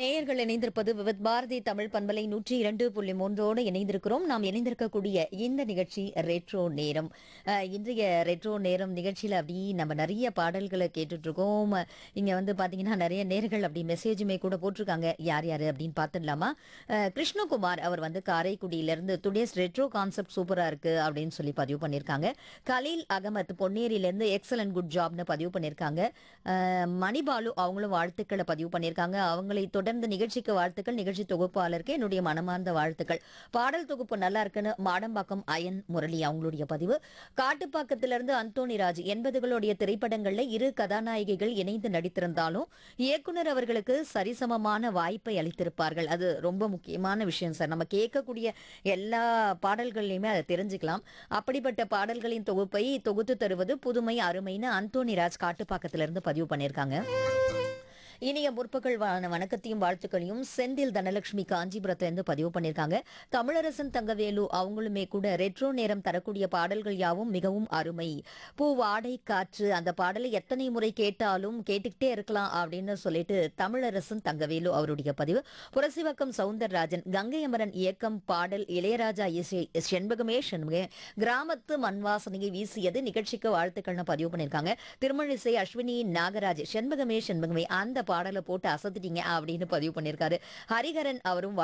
நேயர்கள் இணைந்திருப்பது விவித் பாரதி தமிழ் பண்பலை நூற்றி இரண்டு புள்ளி மூன்றோடு இணைந்திருக்கிறோம் நாம் இணைந்திருக்கக்கூடிய இந்த நிகழ்ச்சி ரெட்ரோ நேரம் அஹ், இன்றைய ரெட்ரோ நேரம் நிகழ்ச்சியில் அப்படி நம்ம நிறைய பாடல்களை கேட்டுட்டு இருக்கோம் இங்க வந்து பாத்தீங்கன்னா நிறைய நேர்கள் அப்படி மெசேஜுமே கூட போட்டிருக்காங்க யார் யாரு அப்படின்னு பார்த்துடலாமா அஹ், கிருஷ்ணகுமார் அவர் வந்து காரைக்குடியிலிருந்து டுடேஸ் ரெட்ரோ கான்செப்ட் சூப்பரா இருக்கு அப்படின்னு சொல்லி பதிவு பண்ணியிருக்காங்க கலீல் அகமத் பொன்னேரியிலேருந்து எக்ஸலன்ட் குட் ஜாப்னு பதிவு பண்ணியிருக்காங்க அஹ், மணிபாலு அவங்களும் வாழ்த்துக்களை பதிவு பண்ணியிருக்காங்க அவங்களை தொடர்ந்து நிகழ்ச்சிக்கு வாழ்த்துக்கள் நிகழ்ச்சி தொகுப்பாளருக்கு என்னுடைய மனமார்ந்த வாழ்த்துக்கள் பாடல் தொகுப்பு நல்லா இருக்குன்னு மாடம்பாக்கம் அயன் முரளி அவங்களுடைய பதிவு காட்டுப்பாக்கத்திலிருந்து அந்தோணி ராஜ் எண்பதுகளுடைய திரைப்படங்கள்ல இரு கதாநாயகிகள் இணைந்து நடித்திருந்தாலும் இயக்குனர் அவர்களுக்கு சரிசமமான வாய்ப்பை அளித்திருப்பார்கள் அது ரொம்ப முக்கியமான விஷயம் சார் நம்ம கேட்கக்கூடிய எல்லா பாடல்கள்லையுமே அதை தெரிஞ்சுக்கலாம் அப்படிப்பட்ட பாடல்களின் தொகுப்பை தொகுத்து தருவது புதுமை அருமைன்னு அந்தோணி ராஜ் காட்டுப்பாக்கத்திலிருந்து பதிவு பண்ணியிருக்காங்க இனிய முற்பகல் வ- வணக்கத்தையும் வாழ்த்துக்களையும் செந்தில் தனலட்சுமி காஞ்சிபுரத்திலிருந்து பதிவு பண்ணியிருக்காங்க தமிழரசன் தங்கவேலு அவங்களுமே கூட ரெட்ரோ நேரம் தரக்கூடிய பாடல்கள் யாவும் மிகவும் அருமை பூ வாடை காற்று அந்த பாடலை எத்தனை முறை கேட்டாலும் கேட்டுக்கிட்டே இருக்கலாம் அப்படின்னு சொல்லிட்டு தமிழரசன் தங்கவேலு அவருடைய பதிவு புரசிவக்கம் சவுந்தரராஜன் கங்கை அமரன் இயக்கம் பாடல் இளையராஜா இசை செண்பகமே செண்பகே கிராமத்து மண்வாசனையை வீசியது நிகழ்ச்சிக்கு வாழ்த்துக்கள்னு பதிவு பண்ணியிருக்காங்க திருமழிசை அஸ்வினி நாகராஜ் செண்பகமே செண்பகமே அந்த பாடலை போட்டு அசத்திட்டீங்க அப்படின்னு பதிவு பண்ணியிருக்காரு ஹரிஹரன் அவரும்